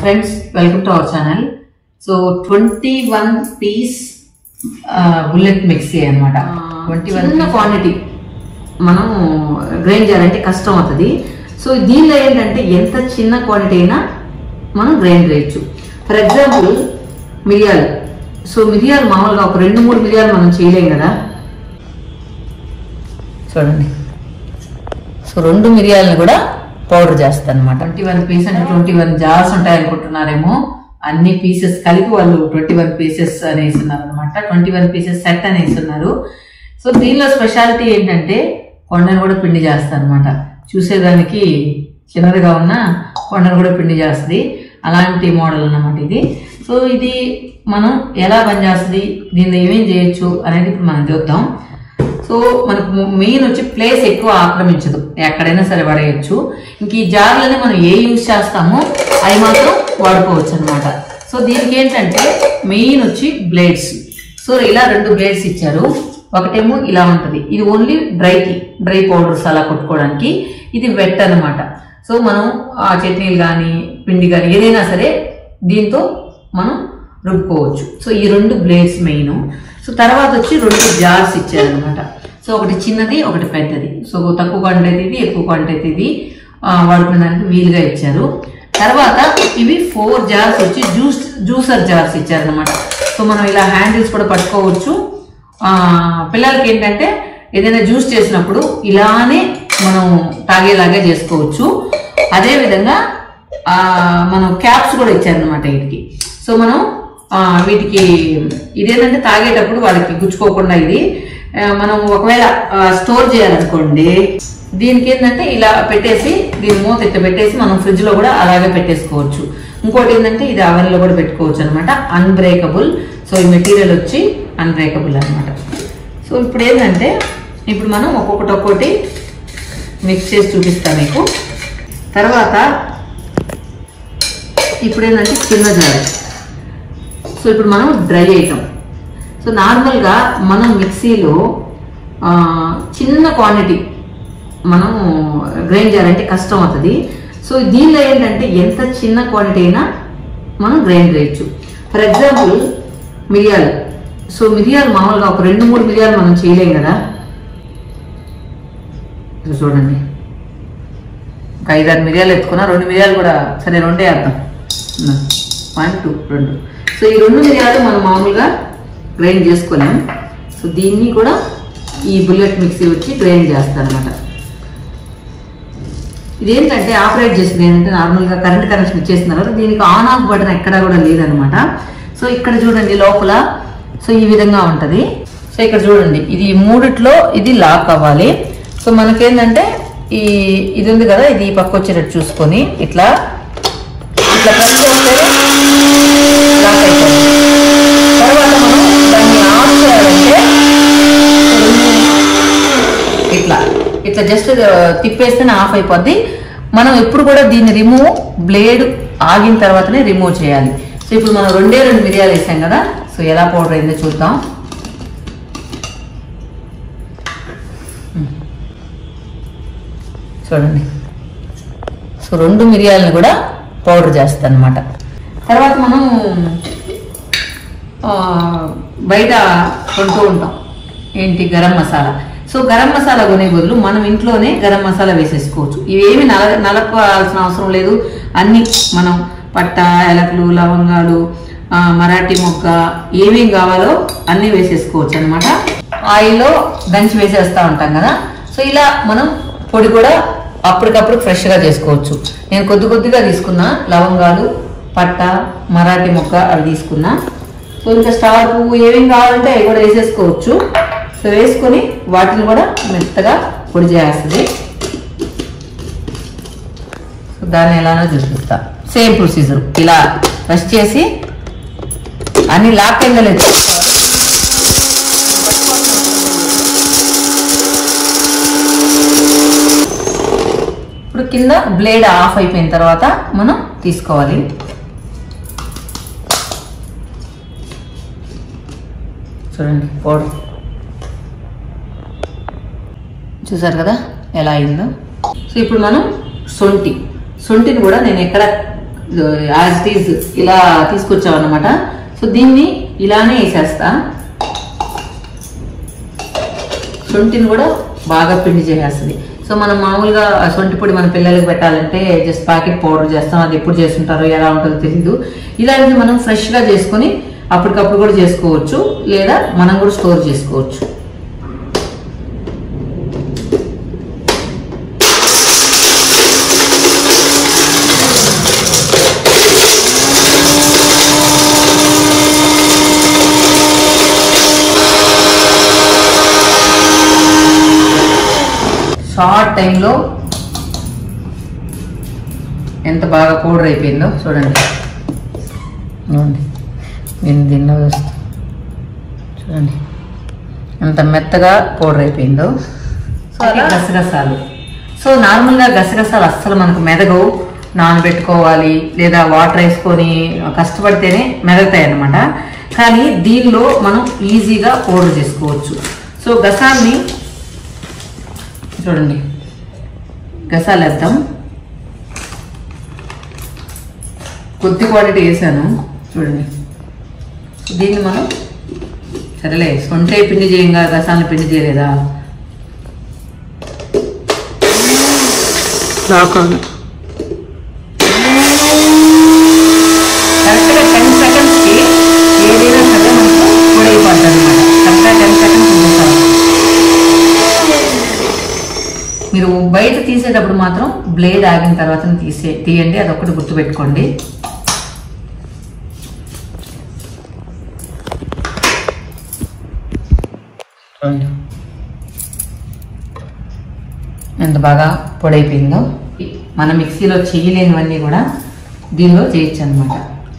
friends welcome to our channel so twenty one piece bullet mixie అనమాట twenty one quantity మనం grind చేయాలంటే కష్టం అవుతుంది సో దీనిలో ఏంటంటే ఎంత చిన్న క్వాంటిటీ అయినా మనం గ్రైండ్ చేయొచ్చు ఫర్ ఎగ్జాంపుల్ మిరియాలు సో మిరియాలు మామూలుగా ఒక రెండు మూడు మిరియాలు మనం చేయలేం కదా చూడండి సో రెండు మిరియాలను కూడా పౌడర్ చేస్తాను అనమాట ట్వంటీ వన్ పీస్ అంటే ట్వంటీ వన్ జార్స్ ఉంటాయి అనుకుంటున్నారేమో అన్ని పీసెస్ కలిపి వాళ్ళు ట్వంటీ వన్ పీసెస్ అనేసి ఉన్నారు అనమాట ట్వంటీ వన్ పీసెస్ సెట్ అనేసి ఉన్నారు సో దీనిలో స్పెషాలిటీ ఏంటంటే కొండను కూడా పిండి చేస్తాను అనమాట చూసేదానికి చిన్నదిగా ఉన్న కొండను కూడా పిండి చేస్తుంది అలాంటి మోడల్ అన్నమాట ఇది సో ఇది మనం ఎలా పనిచేస్తుంది దీనిలో ఏమేం చేయొచ్చు అనేది ఇప్పుడు మనం చూద్దాం సో మనకు మెయిన్ వచ్చి ప్లేస్ ఎక్కువ ఆక్రమించదు ఎక్కడైనా సరే పడేయచ్చు ఇంక ఈ జార్లని మనం ఏ యూజ్ చేస్తామో అవి మాత్రం వాడుకోవచ్చు అనమాట సో దీనికి ఏంటంటే మెయిన్ వచ్చి బ్లేడ్స్ సో ఇలా రెండు బ్లేడ్స్ ఇచ్చారు ఒకటేమో ఇలా ఉంటుంది ఇది ఓన్లీ డ్రైకి డ్రై పౌడర్స్ అలా కొట్టుకోవడానికి ఇది వెట్ అన్నమాట సో మనం ఆ చట్నీలు కానీ పిండి కానీ ఏదైనా సరే దీంతో మనం రుబ్బుకోవచ్చు సో ఈ రెండు బ్లేడ్స్ మెయిన్ సో తర్వాత వచ్చి రెండు జార్స్ ఇచ్చారనమాట సో ఒకటి చిన్నది ఒకటి పెద్దది సో తక్కువ క్వాంటిటీ ఇది ఎక్కువ క్వాంటిటీ ఇది ఆ, వాడుకోవడానికి వీలుగా ఇచ్చారు తర్వాత ఇవి ఫోర్ జార్స్ వచ్చి జ్యూస్ జ్యూసర్ జార్స్ ఇచ్చారనమాట సో మనం ఇలా హ్యాండిల్స్ కూడా పట్టుకోవచ్చు ఆ, పిల్లలకి ఏంటంటే ఏదైనా జ్యూస్ చేసినప్పుడు ఇలానే మనం తాగేలాగా చేసుకోవచ్చు అదే విధంగా ఆ, మనం క్యాప్స్ కూడా ఇచ్చారనమాట వీటికి సో మనం ఆ, వీటికి ఇదేంటంటే తాగేటప్పుడు వాళ్ళకి గుచ్చుకోకుండా ఇది ఆ, మనం ఒకవేళ స్టోర్ చేయాలనుకోండి దీనికి ఏంటంటే ఇలా పెట్టేసి దీని మూత ఇట్లా పెట్టేసి మనం ఫ్రిడ్జ్ లో కూడా అలాగే పెట్టేసుకోవచ్చు ఇంకోటి ఏంటంటే ఇది oven లో కూడా పెట్టుకోవచ్చు అనమాట అన్బ్రేకబుల్ సో ఈ మెటీరియల్ వచ్చి అన్బ్రేకబుల్ అన్నమాట సో ఇప్పుడు ఏంటంటే ఇప్పుడు మనం ఒక్కొక్కటి ఒక్కొక్కటి మిక్స్ చేసి చూపిస్తాను మీకు తర్వాత ఇప్పుడు ఏంటంటే చిన్న జారు సో ఇప్పుడు మనం డ్రై ఐటమ్ సో నార్మల్గా మనం మిక్సీలో ఆ, చిన్న క్వాంటిటీ మనం గ్రైండ్ చేయాలంటే కష్టం అవుతుంది సో దీనిలో ఏంటంటే ఎంత చిన్న క్వాంటిటీ అయినా మనం గ్రైండ్ చేయొచ్చు ఫర్ ఎగ్జాంపుల్ మిరియాలు సో మిరియాలు మామూలుగా ఒక రెండు మూడు మిరియాలు మనం చేయలేం కదా ఇది చూడండి ఒక ఐదారు మిరియాలు ఎత్తుకున్నా రెండు మిరియాలు కూడా సరే రెండే వేద్దాం వన్ టూ రెండు సో ఈ రెండు మిరియాలు మనం మామూలుగా గ్రైండ్ చేసుకోలేం సో దీన్ని కూడా ఈ బుల్లెట్ మిక్సీ వచ్చి గ్రైండ్ చేస్తారనమాట ఇదేంటంటే ఆపరేట్ చేసింది ఏంటంటే నార్మల్గా కరెంట్ కనెక్షన్ ఇచ్చేసిన తర్వాత దీనికి ఆన్ ఆఫ్ బటన్ ఎక్కడా కూడా లేదనమాట సో ఇక్కడ చూడండి లోపల సో ఈ విధంగా ఉంటుంది సో ఇక్కడ చూడండి ఇది ఈ మూడిట్లో ఇది లాక్ అవ్వాలి సో మనకేంటంటే ఈ ఇది ఉంది కదా ఇది ఈ పక్క వచ్చేటట్టు చూసుకొని ఇట్లా ఇట్లా ప్రెస్ చేస్తే లాక్ అయిపోతుంది తర్వాత మనం దాన్ని ఆఫ్ చేయాలంటే ఇట్లా ఇట్లా జస్ట్ తిప్పేస్తేనే ఆఫ్ అయిపోద్ది మనం ఎప్పుడు కూడా దీన్ని రిమూవ్ బ్లేడ్ ఆగిన తర్వాతనే రిమూవ్ చేయాలి సో ఇప్పుడు మనం రెండే రెండు మిరియాలు వేసాం కదా సో ఎలా పౌడర్ అయిందో చూద్దాం చూడండి సో రెండు మిరియాలను కూడా పౌడర్ చేస్తాను అనమాట తర్వాత మనం ఆ, బయట కొంటూ ఉంటాం ఏంటి గరం మసాలా సో గరం మసాలా కొనే బదులు మనం ఇంట్లోనే గరం మసాలా వేసేసుకోవచ్చు ఇవేమి నల నలపాల్సిన అవసరం లేదు అన్ని మనం పట్ట ఎలకలు లవంగాలు ఆ, మరాఠీ మొగ్గ ఏమేం కావాలో అన్నీ వేసేసుకోవచ్చు అనమాట ఆయిల్లో దంచి వేసేస్తూ ఉంటాం కదా సో ఇలా మనం పొడి కూడా అప్పటికప్పుడు ఫ్రెష్గా చేసుకోవచ్చు నేను కొద్ది కొద్దిగా తీసుకున్నా లవంగాలు పట్ట మరాఠీ మొక్క అవి తీసుకున్నా సో ఇంకా స్టార్ పువ్వు ఏమేమి కావాలంటే అవి కూడా వేసేసుకోవచ్చు సో వేసుకొని వాటిని కూడా మెత్తగా పొడి చేస్తుంది సో దాన్ని ఎలానో చూపిస్తా సేమ్ ప్రొసీజర్ ఇలా ప్రెస్ చేసి అన్ని లాక్ అయిందలేదు ఇప్పుడు కింద బ్లేడ్ ఆఫ్ అయిపోయిన తర్వాత మనం తీసుకోవాలి చూడండి పౌడర్ చూసారు కదా ఎలా అయిందో సో ఇప్పుడు మనం సొంటి సొంటిని కూడా నేను ఎక్కడ యాజ్ ఇట్ ఈజ్ ఇలా తీసుకొచ్చాం అనమాట సో దీన్ని ఇలానే వేసేస్తా శొంఠిని కూడా బాగా పిండి చేసేస్తుంది సో మనం మామూలుగా ఆ శొంఠి పొడి మన పిల్లలకి పెట్టాలంటే జస్ట్ ప్యాకెట్ పౌడర్ చేస్తాం అది ఎప్పుడు చేస్తుంటారో ఎలా ఉంటుందో తెలీదు ఇలాంటివి మనం ఫ్రెష్గా చేసుకొని అప్పటికప్పుడు కూడా చేసుకోవచ్చు లేదా మనం కూడా స్టోర్ చేసుకోవచ్చు షార్ట్ టైంలో ఎంత బాగా పౌడర్ అయిపోయిందో చూడండి చూడండి నేను దీనిలో వేస్తా చూడండి ఎంత మెత్తగా పౌడర్ అయిపోయిందో సో అలా గసగసాలు సో నార్మల్గా గసగసాలు అస్సలు మనకు మెదగవు నానబెట్టుకోవాలి లేదా వాటర్ వేసుకొని కష్టపడితేనే మెదగుతాయి అన్నమాట కానీ దీనిలో మనం ఈజీగా పౌడర్ చేసుకోవచ్చు సో గసాల్ని చూడండి గసాలు వేద్దాం కొద్ది క్వాంటిటీ వేసాను చూడండి దీన్ని మనం సరేలే సొంటే పిండి చేయంగా గసాలను పిండి చేయలేదా కరెక్ట్గా టెన్ సెకండ్స్కి ఏదైనా సరే మనకు పొడైపోతుంది అనమాట కరెక్ట్గా టెన్ సెకండ్స్ ఉంచేసాను మీరు బయట తీసేటప్పుడు మాత్రం బ్లేడ్ ఆగిన తర్వాత తీసే తీయండి అదొకటి గుర్తుపెట్టుకోండి ఎంత బాగా పొడైపోయిందో మన మిక్సీలో చేయలేనివన్నీ కూడా దీనిలో చేయొచ్చు అనమాట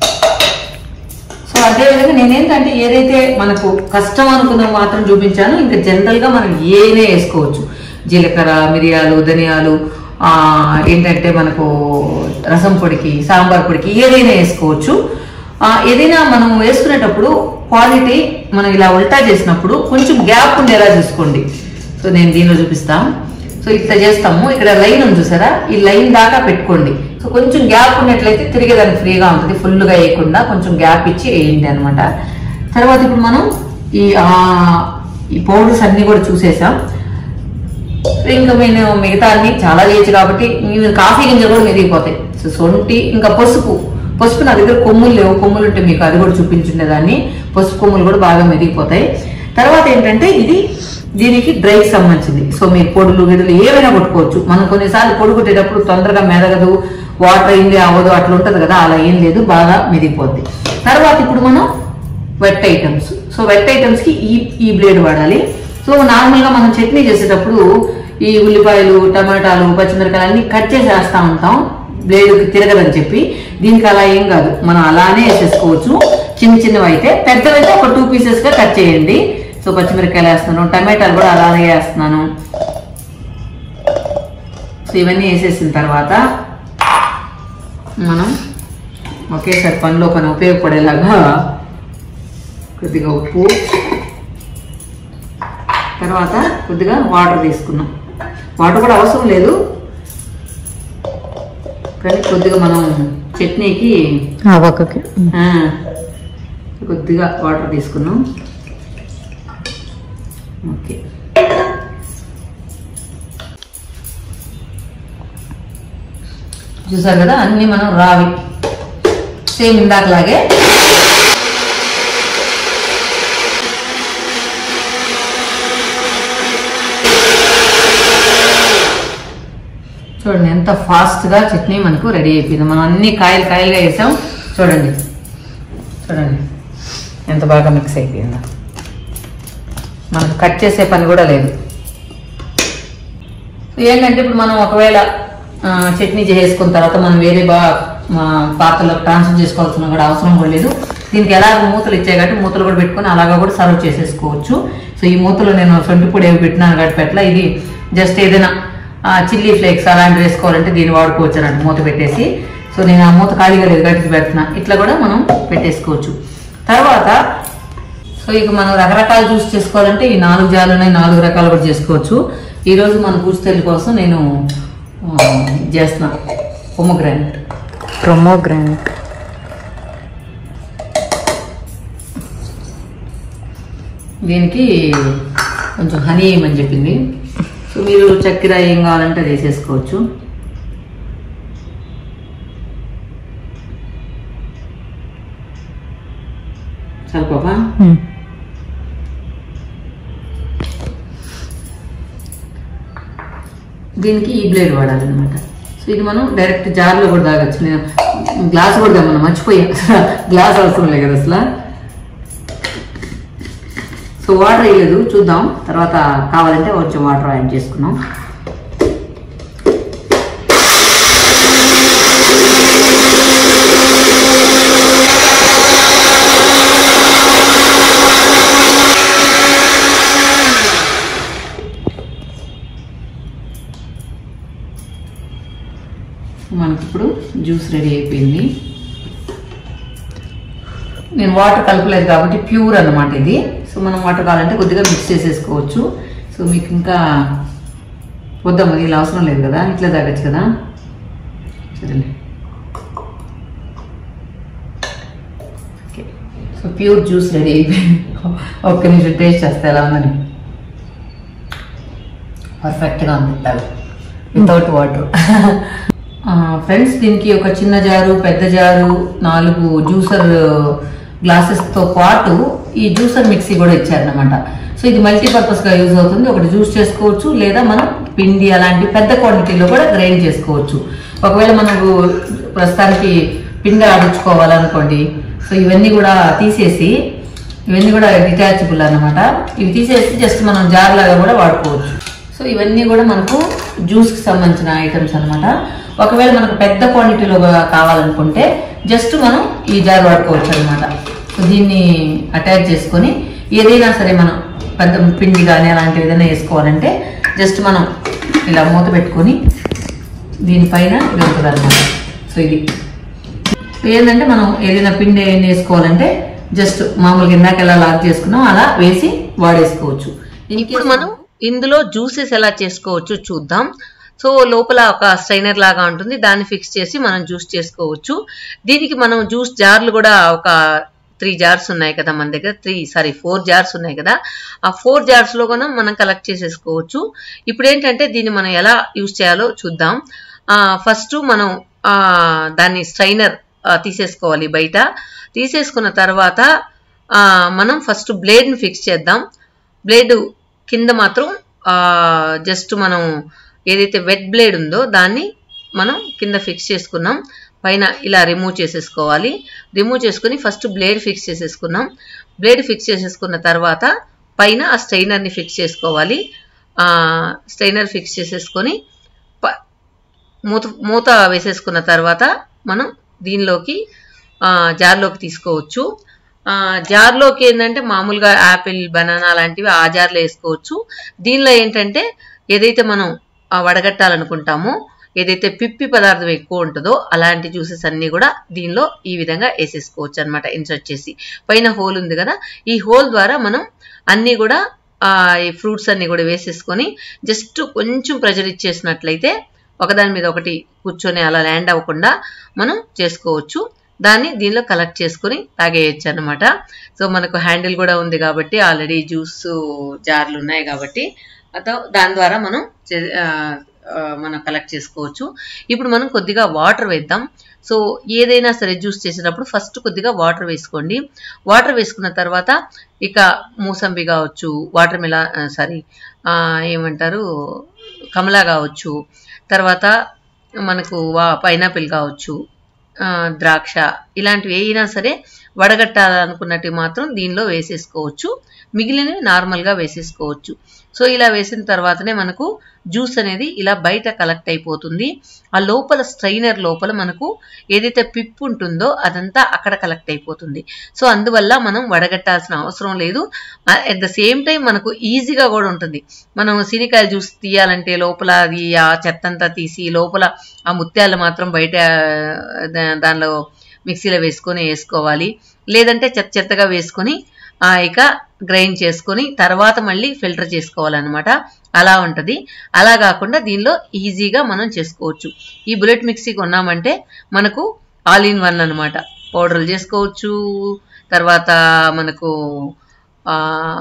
సో అదేవిధంగా నేనేంటంటే ఏదైతే మనకు కష్టం అనుకున్నవి మాత్రం చూపించాను ఇంకా జనరల్గా మనం ఏనే వేసుకోవచ్చు జీలకర్ర మిరియాలు ధనియాలు ఆ, ఏంటంటే మనకు రసం పొడికి సాంబార్ పొడికి ఏదైనా వేసుకోవచ్చు ఆ, ఏదైనా మనం వేసుకునేటప్పుడు క్వాలిటీ మనం ఇలా ఉల్టా చేసినప్పుడు కొంచెం గ్యాప్ ఉండేలా చూసుకోండి సో నేను దీనిలో చూపిస్తా సో ఇట్లా చేస్తాము ఇక్కడ లైన్ ఉంది చూసారా ఈ లైన్ దాకా పెట్టుకోండి సో కొంచెం గ్యాప్ ఉన్నట్లయితే తిరిగేదానికి ఫ్రీగా ఉంటుంది ఫుల్గా వేయకుండా కొంచెం గ్యాప్ ఇచ్చి వేయండి అనమాట తర్వాత ఇప్పుడు మనం ఈ ఆ, ఈ పౌడర్స్ అన్ని కూడా చూసేసాం ఇంకా నేను మిగతా అన్ని చాలా చేయొచ్చు కాబట్టి ఇవి కాఫీ గింజలు కూడా మెరిగిపోతాయి సో సొంటి ఇంకా పసుపు పసుపు నా దగ్గర కొమ్ములు లేవు కొమ్ములు ఉంటే మీకు అది కూడా చూపించుండేదాన్ని పసుపు కొమ్ములు కూడా బాగా మెరిగిపోతాయి తర్వాత ఏంటంటే ఇది దీనికి డ్రైకి సంబంధించింది సో మీరు పొడులు గిడులు ఏమైనా కొట్టుకోవచ్చు మనం కొన్నిసార్లు పొడి కొట్టేటప్పుడు తొందరగా మెదగదు వాటర్ అయింది అవ్వదు అట్లా ఉంటుంది కదా అలా ఏం లేదు బాగా మెరిగిపోద్ది తర్వాత ఇప్పుడు మనం wet items so wet items కి ఈ ఈ బ్లేడ్ వాడాలి సో నార్మల్ గా మనం చట్నీ చేసేటప్పుడు ఈ ఉల్లిపాయలు టమాటాలు పచ్చిమిరకాయలు అన్ని కట్ చేసి వేస్తా ఉంటాం బ్లేడ్ తిరగదని చెప్పి దీనికి అలా ఏం కాదు మనం అలానే వేసేసుకోవచ్చు చిన్న చిన్నవి అయితే పెద్దవైతే ఒక టూ పీసెస్ గా కట్ చేయండి సో పచ్చిమిరకాయలు వేస్తున్నాను టమాటాలు కూడా అలానే వేస్తున్నాను సో ఇవన్నీ వేసేసిన తర్వాత మనం ఒకేసారి పనిలో పని ఉపయోగపడేలాగా కొద్దిగా ఉప్పు తర్వాత కొద్దిగా వాటర్ తీసుకున్నాం వాటర్ కూడా అవసరం లేదు కానీ కొద్దిగా మనం చట్నీకి ఆ పక్కకి ఆ, కొద్దిగా వాటర్ తీసుకున్నాం ఓకే చూసారు కదా అన్ని మనం రావి సేమ్ ఇందాకలాగే చూడండి ఎంత ఫాస్ట్గా చట్నీ మనకు రెడీ అయిపోయింది మనం అన్ని కాయలు కాయలుగా వేసాం చూడండి చూడండి ఎంత బాగా మిక్స్ అయిపోయిందో మనకు కట్ చేసే పని కూడా లేదు ఏంటంటే ఇప్పుడు మనం ఒకవేళ ఆ, చట్నీ చేసుకున్న తర్వాత మనం వేరే బా ఆ, పాత్రలో ట్రాన్స్ఫర్ చేసుకోవాల్సిన కూడా అవసరం కూడా లేదు దీనికి ఎలా మూతలు ఇచ్చాయి కాబట్టి మూతలు కూడా పెట్టుకొని అలాగా కూడా సర్వ్ చేసేసుకోవచ్చు సో ఈ మూతలు నేను సొంటి పొడి ఏవి పెట్టినాను కాబట్టి పెట్టలా ఇది జస్ట్ ఏదైనా చిల్లీ ఫ్లేక్స్ అలాంటివి వేసుకోవాలంటే దీన్ని వాడుకోవచ్చు అన్నట్టు మూత పెట్టేసి సో నేను ఆ మూత ఖాళీగా లేదు గట్టికి పెడుతున్నా ఇట్లా కూడా మనం పెట్టేసుకోవచ్చు తర్వాత సో ఇక మనం రకరకాల జ్యూస్ చేసుకోవాలంటే ఈ నాలుగు జాలు ఉన్నాయి నాలుగు రకాలు కూడా చేసుకోవచ్చు ఈ రోజు మన పూచితల్లి కోసం నేను ఆ, ఇది చేస్తున్నా పొమ్మగ్రానైట్ ప్రొమోగ్రానైట్ దీనికి కొంచెం హనీ వేయమని చెప్పింది సో మీరు చక్కెర ఏం కావాలంటే అది వేసేసుకోవచ్చు సరిపోపా దీనికి ఈ బ్లేడ్ వాడాలన్నమాట సో ఇది మనం డైరెక్ట్ జార్లో కూడా తాగొచ్చు నేను గ్లాస్ కూడా మనం మర్చిపోయా గ్లాస్ అవసరం లేదు కదా అసలు సో వాటర్ వేయలేదు చూద్దాం తర్వాత కావాలంటే కొంచెం వాటర్ యాడ్ చేసుకున్నాం మనకి ఇప్పుడు జ్యూస్ రెడీ అయిపోయింది నేను వాటర్ కలపలేదు కాబట్టి ప్యూర్ అన్నమాట ఇది సో మనం వాటర్ కావాలంటే కొద్దిగా మిక్స్ చేసేసుకోవచ్చు సో మీకు ఇంకా వద్దాం ఇలా అవసరం లేదు కదా ఇట్లా తాగొచ్చు కదా సరేలే okay so pure juice ready అయిపోయింది ఒక్క నిమిషం టేస్ట్ చేస్తే ఎలా ఉందని పర్ఫెక్ట్గా ఉంది తాగు వితౌట్ వాటర్ ఫ్రెండ్స్ దీనికి ఒక చిన్న జారు పెద్ద జారు నాలుగు జ్యూసర్ గ్లాసెస్తో పాటు ఈ జ్యూసర్ మిక్సీ కూడా ఇచ్చారనమాట సో ఇది మల్టీపర్పస్గా యూజ్ అవుతుంది ఒకటి జ్యూస్ చేసుకోవచ్చు లేదా మనం పిండి అలాంటి పెద్ద క్వాంటిటీలో కూడా గ్రైండ్ చేసుకోవచ్చు ఒకవేళ మనకు ప్రస్తుతానికి పిండి ఆడించుకోవాలనుకోండి సో ఇవన్నీ కూడా తీసేసి ఇవన్నీ కూడా డిటాచబుల్ అన్నమాట ఇవి తీసేసి జస్ట్ మనం జార్ లాగా కూడా వాడుకోవచ్చు సో ఇవన్నీ కూడా మనకు జ్యూస్కి సంబంధించిన ఐటమ్స్ అన్నమాట ఒకవేళ మనకు పెద్ద క్వాంటిటీలో కావాలనుకుంటే జస్ట్ మనం ఈ జార్ వాడుకోవచ్చు అనమాట సో దీన్ని అటాచ్ చేసుకొని ఏదైనా సరే మనం పెద్ద పిండి కానీ అలాంటివి ఏదైనా వేసుకోవాలంటే జస్ట్ మనం ఇలా మూత పెట్టుకొని దీనిపైన ఇది ఉంటుంది అనమాట సో ఇది సో ఏంటంటే మనం ఏదైనా పిండి ఏం వేసుకోవాలంటే జస్ట్ మామూలుగా ఇందాక ఎలా లాక్ చేసుకున్నాం అలా వేసి వాడేసుకోవచ్చు ఇప్పుడు మనం ఇందులో జ్యూసెస్ ఎలా చేసుకోవచ్చు చూద్దాం సో లోపల ఒక స్ట్రైనర్ లాగా ఉంటుంది దాన్ని ఫిక్స్ చేసి మనం జ్యూస్ చేసుకోవచ్చు దీనికి మనం జ్యూస్ జార్లు కూడా ఒక త్రీ జార్స్ ఉన్నాయి కదా మన దగ్గర త్రీ సారీ ఫోర్ జార్స్ ఉన్నాయి కదా ఆ ఫోర్ జార్స్ లో కూడా మనం కలెక్ట్ చేసేసుకోవచ్చు ఇప్పుడు ఏంటంటే దీన్ని మనం ఎలా యూజ్ చేయాలో చూద్దాం ఫస్ట్ మనం ఆ, దాన్ని స్ట్రైనర్ తీసేసుకోవాలి బయట తీసేసుకున్న తర్వాత ఆ, మనం ఫస్ట్ బ్లేడ్ని ఫిక్స్ చేద్దాం బ్లేడ్ కింద మాత్రం జస్ట్ మనం ఏదైతే వెట్ బ్లేడ్ ఉందో దాన్ని మనం కింద ఫిక్స్ చేసుకున్నాం పైన ఇలా రిమూవ్ చేసేసుకోవాలి రిమూవ్ చేసుకుని ఫస్ట్ బ్లేడ్ ఫిక్స్ చేసేసుకున్నాం బ్లేడ్ ఫిక్స్ చేసేసుకున్న తర్వాత పైన ఆ స్ట్రైనర్ని ఫిక్స్ చేసుకోవాలి ఆ స్ట్రైనర్ ఫిక్స్ చేసేసుకొని ప- మూత మూత వేసేసుకున్న తర్వాత మనం దీనిలోకి ఆ, జార్లోకి తీసుకోవచ్చు ఆ, జార్లోకి ఏంటంటే మామూలుగా యాపిల్ బనానా లాంటివి ఆ జార్లో వేసుకోవచ్చు దీనిలో ఏంటంటే ఏదైతే మనం ఆ, వడగట్టాలనుకుంటామో ఏదైతే పిప్పి పదార్థం ఎక్కువ ఉంటుందో అలాంటి జ్యూసెస్ అన్నీ కూడా దీనిలో ఈ విధంగా వేసేసుకోవచ్చు అనమాట ఇన్సర్ట్ చేసి పైన హోల్ ఉంది కదా ఈ హోల్ ద్వారా మనం అన్నీ కూడా ఆ, ఈ ఫ్రూట్స్ అన్ని కూడా వేసేసుకొని జస్ట్ కొంచెం ప్రెజర్ ఇచ్చేసినట్లయితే ఒకదాని మీద ఒకటి కూర్చొని అలా ల్యాండ్ అవ్వకుండా మనం చేసుకోవచ్చు దాన్ని దీనిలో కలెక్ట్ చేసుకొని తాగేయచ్చు అనమాట సో మనకు హ్యాండిల్ కూడా ఉంది కాబట్టి ఆల్రెడీ జ్యూస్ జార్లు ఉన్నాయి కాబట్టి అతో దాని ద్వారా మనం చే- ఆ, ఆ, మనం కలెక్ట్ చేసుకోవచ్చు ఇప్పుడు మనం కొద్దిగా వాటర్ వేద్దాం సో ఏదైనా సరే జ్యూస్ చేసేటప్పుడు ఫస్ట్ కొద్దిగా వాటర్ వేసుకోండి వాటర్ వేసుకున్న తర్వాత ఇక మూసంబి కావచ్చు వాటర్ మిలా సారీ ఏమంటారు కమలా కావచ్చు తర్వాత మనకు వా పైనాపిల్ కావచ్చు ఆ, ద్రాక్ష ఇలాంటివి అయినా సరే వడగట్టాలనుకున్నట్టు మాత్రం దీనిలో వేసేసుకోవచ్చు మిగిలినవి నార్మల్గా వేసేసుకోవచ్చు సో ఇలా వేసిన తర్వాతనే మనకు జ్యూస్ అనేది ఇలా బయట కలెక్ట్ అయిపోతుంది ఆ లోపల స్ట్రైనర్ లోపల మనకు ఏదైతే పిప్ ఉంటుందో అదంతా అక్కడ కలెక్ట్ అయిపోతుంది సో అందువల్ల మనం వడగట్టాల్సిన అవసరం లేదు అట్ ద సేమ్ టైం మనకు ఈజీగా కూడా ఉంటుంది మనం సీనికాయలు జ్యూస్ తీయాలంటే లోపల అది ఆ చెత్త అంతా తీసి లోపల ఆ ముత్యాలు మాత్రం బయట ఆ, దా- దానిలో మిక్సీలో వేసుకొని వేసుకోవాలి లేదంటే చెత్త చెత్తగా వేసుకొని ఆ, ఇక గ్రైండ్ చేసుకొని తర్వాత మళ్ళీ ఫిల్టర్ చేసుకోవాలన్నమాట అలా ఉంటుంది అలా కాకుండా దీనిలో ఈజీగా మనం చేసుకోవచ్చు ఈ బుల్లెట్ మిక్సీ కొన్నామంటే మనకు ఆల్ ఇన్ వన్ అనమాట పౌడర్లు చేసుకోవచ్చు తర్వాత మనకు ఆ,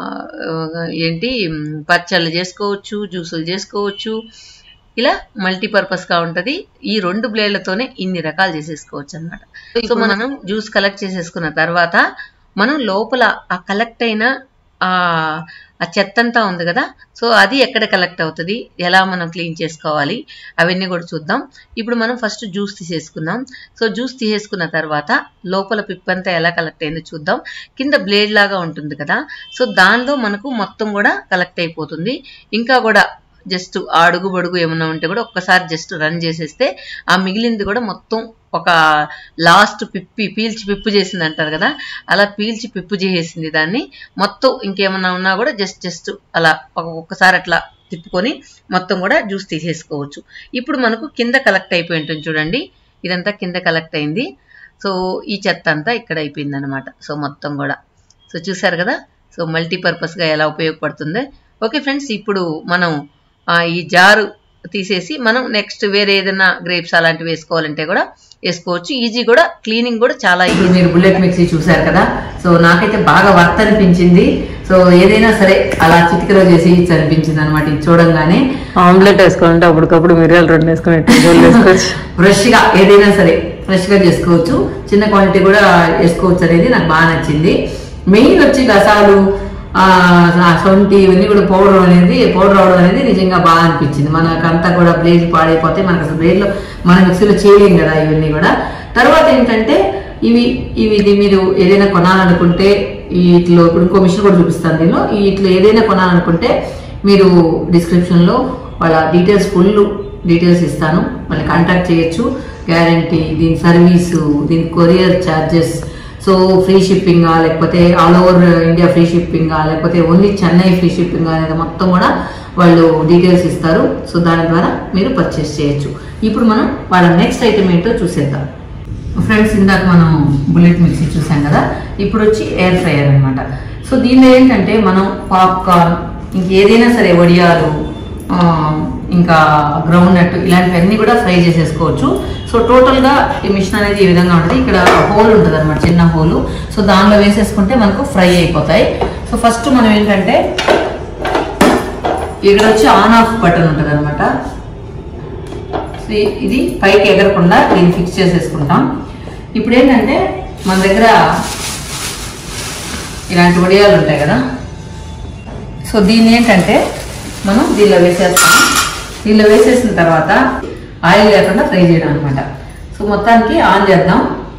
ఏంటి పచ్చళ్ళు చేసుకోవచ్చు జ్యూసులు చేసుకోవచ్చు ఇలా మల్టీపర్పస్గా ఉంటుంది ఈ రెండు బ్లేడ్లతోనే ఇన్ని రకాలు చేసేసుకోవచ్చు అనమాట సో మనం జ్యూస్ కలెక్ట్ చేసేసుకున్న తర్వాత మనం లోపల ఆ కలెక్ట్ అయిన ఆ ఆ చెత్త అంతా ఉంది కదా సో అది ఎక్కడ కలెక్ట్ అవుతుంది ఎలా మనం క్లీన్ చేసుకోవాలి అవన్నీ కూడా చూద్దాం ఇప్పుడు మనం ఫస్ట్ జ్యూస్ తీసేసుకుందాం సో జ్యూస్ తీసేసుకున్న తర్వాత లోపల పిప్పంతా ఎలా కలెక్ట్ అయిందో చూద్దాం కింద బ్లేడ్ లాగా ఉంటుంది కదా సో దానిలో మనకు మొత్తం కూడా కలెక్ట్ అయిపోతుంది ఇంకా కూడా జస్ట్ అడుగు బడుగు ఏమన్నా ఉంటే కూడా ఒక్కసారి జస్ట్ రన్ చేసేస్తే ఆ మిగిలింది కూడా మొత్తం ఒక లాస్ట్ పిప్పి పీల్చి పిప్పు చేసింది అంటారు కదా అలా పీల్చి పిప్పు చేసేసింది దాన్ని మొత్తం ఇంకేమన్నా ఉన్నా కూడా జస్ట్ జస్ట్ అలా ఒక- ఒక్కసారి అట్లా తిప్పుకొని మొత్తం కూడా జ్యూస్ తీసేసుకోవచ్చు ఇప్పుడు మనకు కింద కలెక్ట్ అయిపోయి ఉంటుంది చూడండి ఇదంతా కింద కలెక్ట్ అయింది సో ఈ చెత్త అంతా ఇక్కడ అయిపోయింది అనమాట సో మొత్తం కూడా సో చూసారు కదా సో మల్టీపర్పస్గా ఎలా ఉపయోగపడుతుంది ఓకే ఫ్రెండ్స్ ఇప్పుడు మనం ఆ, ఈ జారు తీసేసి మనం నెక్స్ట్ వేరే ఏదైనా గ్రేప్స్ అలాంటివి వేసుకోవాలంటే కూడా వేసుకోవచ్చు ఈజీ కూడా క్లీనింగ్ కూడా చాలా ఈజీ ఇప్పుడు మీరు బుల్లెట్ మిక్సీ చూసారు కదా సో నాకైతే బాగా వర్త్ అనిపించింది సో ఏదైనా సరే అలా చిటికలో చేసి ఇచ్చి అనిపించింది అనమాట ఇది చూడంగానే ఆమ్లెట్ వేసుకోవాలంటే అప్పటికప్పుడు మిరియాలు రెండు వేసుకొని టేబుల్ వేసుకోవచ్చు ఫ్రెష్ గా ఏదైనా సరే ఫ్రెష్ గా చేసుకోవచ్చు చిన్న క్వాంటిటీ కూడా వేసుకోవచ్చు అనేది నాకు బాగా నచ్చింది మెయిన్ వచ్చి గసాలు ఆ ఆ సొంటి ఇవన్నీ కూడా పౌడర్ అనేది పౌడర్ అవడం అనేది నిజంగా బాగా అనిపించింది మనకంతా కూడా బ్లేడ్ పాడైపోతే మనకు అసలు బ్లేడ్ లో మన మిక్సీలో చేయలేం కదా ఇవన్నీ కూడా తర్వాత ఏంటంటే ఇవి ఇవి ఇది మీరు ఏదైనా కొనాలనుకుంటే వీటిలో ఇప్పుడు ఇంకో మిషన్ కూడా చూపిస్తాను దీనిలో వీటిలో ఏదైనా కొనాలనుకుంటే మీరు డిస్క్రిప్షన్ లో వాళ్ళ డీటెయిల్స్ ఫుల్ డీటెయిల్స్ ఇస్తాను మళ్ళీ కాంటాక్ట్ చేయొచ్చు గ్యారంటీ దీని సర్వీసు దీని కొరియర్ ఛార్జెస్ సో ఫ్రీ షిప్పింగా లేకపోతే ఆల్ ఓవర్ ఇండియా ఫ్రీ షిప్పింగా లేకపోతే ఓన్లీ చెన్నై ఫ్రీ షిప్పింగ్ అనేది మొత్తం కూడా వాళ్ళు డీటెయిల్స్ ఇస్తారు సో దాని ద్వారా మీరు పర్చేస్ చేయొచ్చు ఇప్పుడు మనం వాళ్ళ నెక్స్ట్ ఐటమ్ ఏంటో చూసేద్దాం ఫ్రెండ్స్ ఇందాక మనం బుల్లెట్ మిక్సీ చూసాం కదా ఇప్పుడు వచ్చి ఎయిర్ ఫ్రైయర్ అన్నమాట సో దీనిలో ఏంటంటే మనం పాప్కార్న్ ఇంకేదైనా సరే వడియాలు ఆ, ఇంకా గ్రౌండ్ నట్ ఇలాంటివన్నీ కూడా ఫ్రై చేసేసుకోవచ్చు సో టోటల్గా ఈ మిషన్ అనేది ఈ విధంగా ఉంటుంది ఇక్కడ హోల్ ఉంటుంది అనమాట చిన్న హోలు సో దానిలో వేసేసుకుంటే మనకు ఫ్రై అయిపోతాయి సో ఫస్ట్ మనం ఏంటంటే ఇక్కడ వచ్చి ఆన్ ఆఫ్ బటన్ ఉంటుంది అనమాట సో ఇ- ఇది పైకి ఎగరకుండా దీన్ని ఫిక్స్ చేసేసుకుంటాం ఇప్పుడు ఏంటంటే మన దగ్గర ఇలాంటి వడియాలు ఉంటాయి కదా సో దీన్ని ఏంటంటే మనం దీనిలో వేసేస్తాం దీనిలో వేసేసిన తర్వాత ఆయిల్ లేకుండా ఫ్రై చేయడం అనమాట సో మొత్తానికి ఆన్ చేద్దాం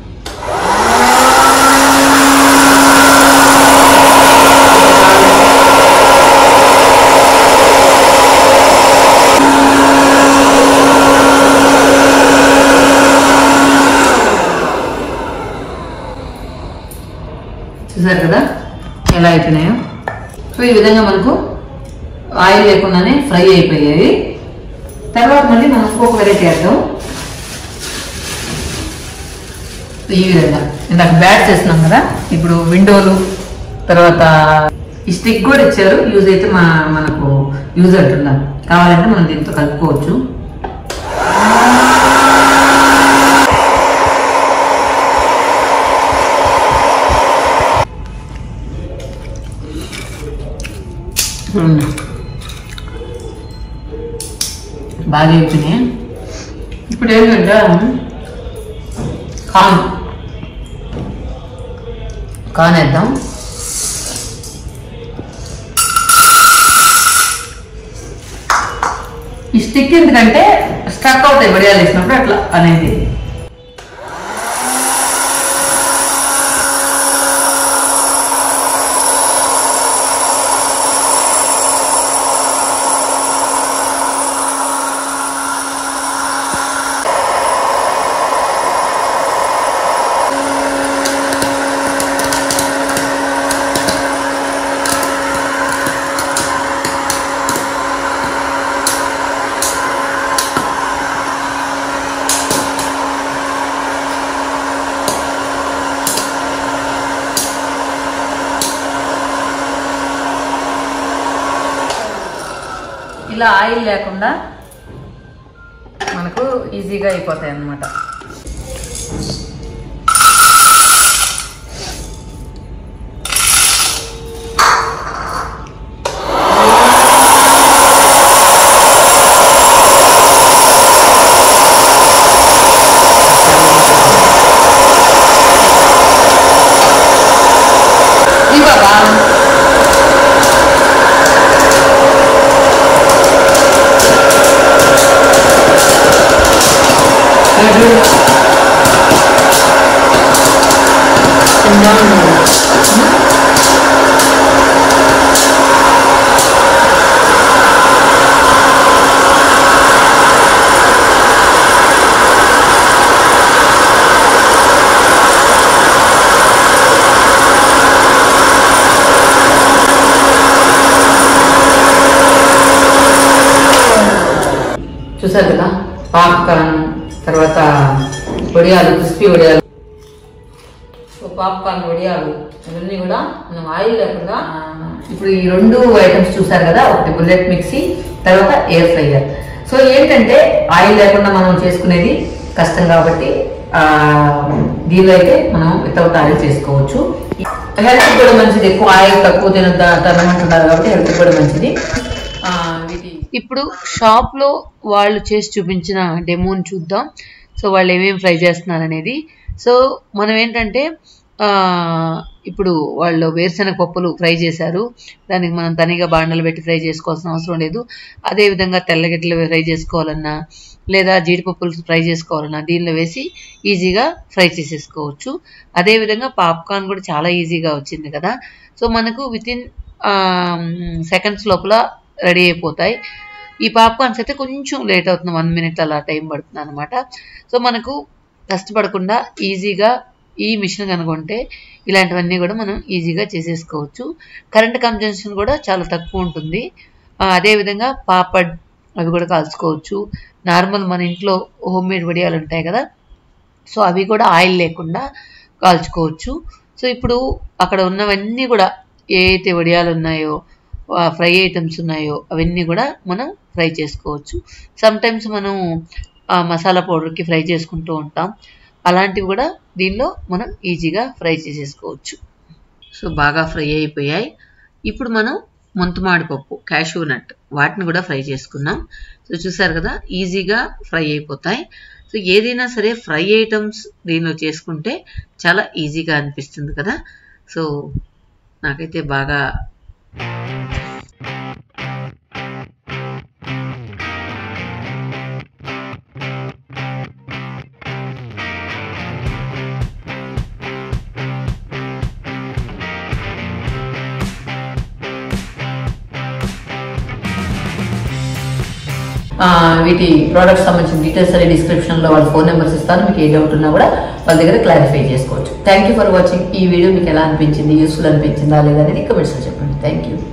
చూసారు కదా ఎలా అయిపోయినాయో సో ఈ విధంగా మనకు ఆయిల్ లేకుండానే ఫ్రై అయిపోయాయి తర్వాత మళ్ళీ మనం ఇంకొక వెరైటీ వేద్దాం ఈ విధంగా ఇందాక బ్యాట్ చేస్తున్నాం కదా ఇప్పుడు విండోలు తర్వాత ఈ స్టిక్ కూడా ఇచ్చారు యూజ్ అయితే మా మనకు యూజ్ అంటున్నాం కావాలంటే మనం దీంతో కలుపుకోవచ్చు బాగా అయిపోయినాయి ఇప్పుడు ఏంటంటే కాన్ కాన్ వేద్దాం ఈ స్టిక్ ఎందుకంటే స్టక్ అవుతాయి వడియాలు వేసినప్పుడు అట్లా అనేది ఇలా ఆయిల్ లేకుండా మనకు ఈజీగా అయిపోతాయి అన్నమాట చూసారు కదా పాప్కార్న్ తర్వాత వడియాలు క్రిస్పీ వడియాలు సో పాప్కార్న్ వడియాలు ఇవన్నీ కూడా మనం ఆయిల్ లేకుండా ఆ, ఇప్పుడు ఈ రెండు ఐటమ్స్ చూసారు కదా ఒకటి బుల్లెట్ మిక్సీ తర్వాత ఎయిర్ ఫ్రైయర్ సో ఏంటంటే ఆయిల్ లేకుండా మనం చేసుకునేది కష్టం కాబట్టి ఆ, దీనిలో అయితే మనం వితౌట్ ఆయిల్ చేసుకోవచ్చు హెల్త్ కూడా మంచిది ఎక్కువ ఆయిల్ తక్కువ తినద్దా తినమంటున్నారు కాబట్టి హెల్త్ కూడా మంచిది ఆ, వీటి ఇప్పుడు షాప్ లో వాళ్ళు చేసి చూపించిన డెమోని చూద్దాం సో వాళ్ళు ఏమేమి ఫ్రై చేస్తున్నారు అనేది సో మనం ఏంటంటే ఆ, ఇప్పుడు వాళ్ళు వేరుశనగ పప్పులు ఫ్రై చేశారు దానికి మనం తనిగా బాండలు పెట్టి ఫ్రై చేసుకోవాల్సిన అవసరం లేదు అదే విధంగా తెల్లగడ్డలు ఫ్రై చేసుకోవాలన్నా లేదా జీడిపప్పులు ఫ్రై చేసుకోవాలన్నా దీనిలో వేసి ఈజీగా ఫ్రై చేసేసుకోవచ్చు అదే విధంగా పాప్కార్న్ కూడా చాలా ఈజీగా వచ్చింది కదా సో మనకు విత్ ఇన్ సెకండ్స్ లోపల రెడీ అయిపోతాయి ఈ పాప్కార్న్స్ అయితే కొంచెం లేట్ అవుతుంది వన్ మినిట్ అలా టైం పడుతుంది అనమాట సో మనకు కష్టపడకుండా ఈజీగా ఈ మిషన్ కనుకుంటే ఇలాంటివన్నీ కూడా మనం ఈజీగా చేసేసుకోవచ్చు కరెంట్ కన్జంప్షన్ కూడా చాలా తక్కువ ఉంటుంది ఆ, అదేవిధంగా పాపడ్ అవి కూడా కాల్చుకోవచ్చు నార్మల్ మన ఇంట్లో హోమ్ మేడ్ వడియాలు ఉంటాయి కదా సో అవి కూడా ఆయిల్ లేకుండా కాల్చుకోవచ్చు సో ఇప్పుడు అక్కడ ఉన్నవన్నీ కూడా ఏ అయితే వడియాలు ఉన్నాయో ఫ్రై ఐటమ్స్ ఉన్నాయో అవన్నీ కూడా మనం ఫ్రై చేసుకోవచ్చు సమ్ టైమ్స్ మనం ఆ మసాలా పౌడర్కి ఫ్రై చేసుకుంటూ ఉంటాం అలాంటివి కూడా దీనిలో మనం ఈజీగా ఫ్రై చేసేసుకోవచ్చు సో బాగా ఫ్రై అయిపోయాయి ఇప్పుడు మనం ముంతమాడి పప్పు క్యాషూ నట్ వాటిని కూడా ఫ్రై చేసుకున్నాం సో చూసారు కదా ఈజీగా ఫ్రై అయిపోతాయి సో ఏదైనా సరే ఫ్రై ఐటమ్స్ దీనిలో చేసుకుంటే చాలా ఈజీగా అనిపిస్తుంది కదా సో నాకైతే బాగా ఆ, వీటి ప్రోడక్ట్స్ సంబంధించిన డీటెయిల్స్ అనే డిస్క్రిప్షన్ లో వాళ్ళ ఫోన్ నెంబర్స్ ఇస్తాను మీకు ఏ డౌట్ ఉన్నా కూడా వాళ్ళ దగ్గర క్లారిఫై చేసుకోవచ్చు థ్యాంక్ యూ ఫర్ వాచింగ్ ఈ వీడియో మీకు ఎలా అనిపించింది యూస్ఫుల్ అనిపించిందా లేదా అనేది కమెంట్స్ లో చెప్పండి థ్యాంక్ యూ